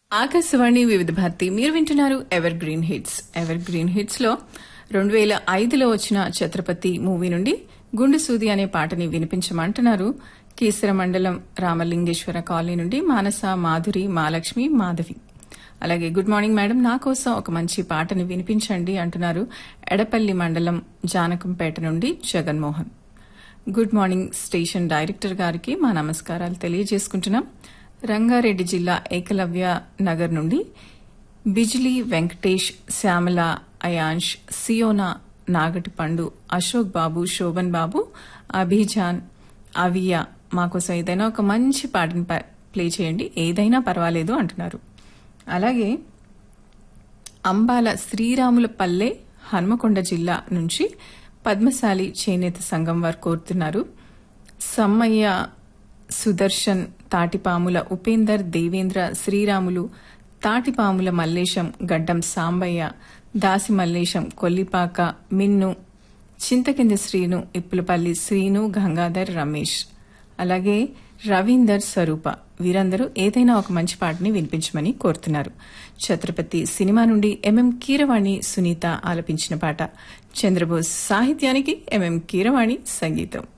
ఆకాశవాణి వివిధ భారతి మీరు వింటున్నారు evergreen hits evergreen hits లో రెండు వేల ఐదులో వచ్చిన ఛత్రపతి మూవీ నుండి గుండు సూది అనే పాటని వినిపించమంటున్నారు కీసర మండలం రామలింగేశ్వర కాలనీ నుండి మానస మాధురి మాలక్ష్మి మాధవి అలాగే గుడ్ మార్నింగ్ మేడం నా కోసం ఒక మంచి పాటని వినిపించండి అంటున్నారు ఎడపల్లి మండలం జానకంపేట నుండి Jaganmohan good morning station director గారికి మా నమస్కారాలు తెలియజేసుకుంటున్నాం రంగారెడ్డి జిల్లా ఏకలవ్య నగర్ నుండి బిజ్లీ వెంకటేష్ శ్యామల అయాంష్ సియోనా నాగటి పండు అశోక్ బాబు శోభన్ బాబు అభిజాన్ అవియా మాకోసం ఏదైనా ఒక మంచి పాటని ప- ప్లే చేయండి ఏదైనా పర్వాలేదు అంటున్నారు అలాగే అంబాల శ్రీరాముల పల్లె హన్మకొండ జిల్లా నుంచి పద్మశాలి చేనేత సంఘం వారు కోరుతున్నారు సమ్మయ్య సుదర్శన్ తాటిపాముల ఉపేందర్ దేవేంద్ర శ్రీరాములు తాటిపాముల మల్లేశం గడ్డం సాంబయ్య దాసి మల్లేశం కొల్లిపాక మిన్ను చింతకింది శ్రీను ఇప్పులపల్లి శ్రీను గంగాధర్ రమేష్ అలాగే రవీందర్ స్వరూప వీరందరూ ఏదైనా ఒక మంచి పాటని వినిపించమని కోరుతున్నారు ఛత్రపతి సినిమా నుండి ఎంఎం కీరవాణి సునీత ఆలపించిన పాట చంద్రబోస్ సాహిత్యానికి ఎంఎం కీరవాణి సంగీతం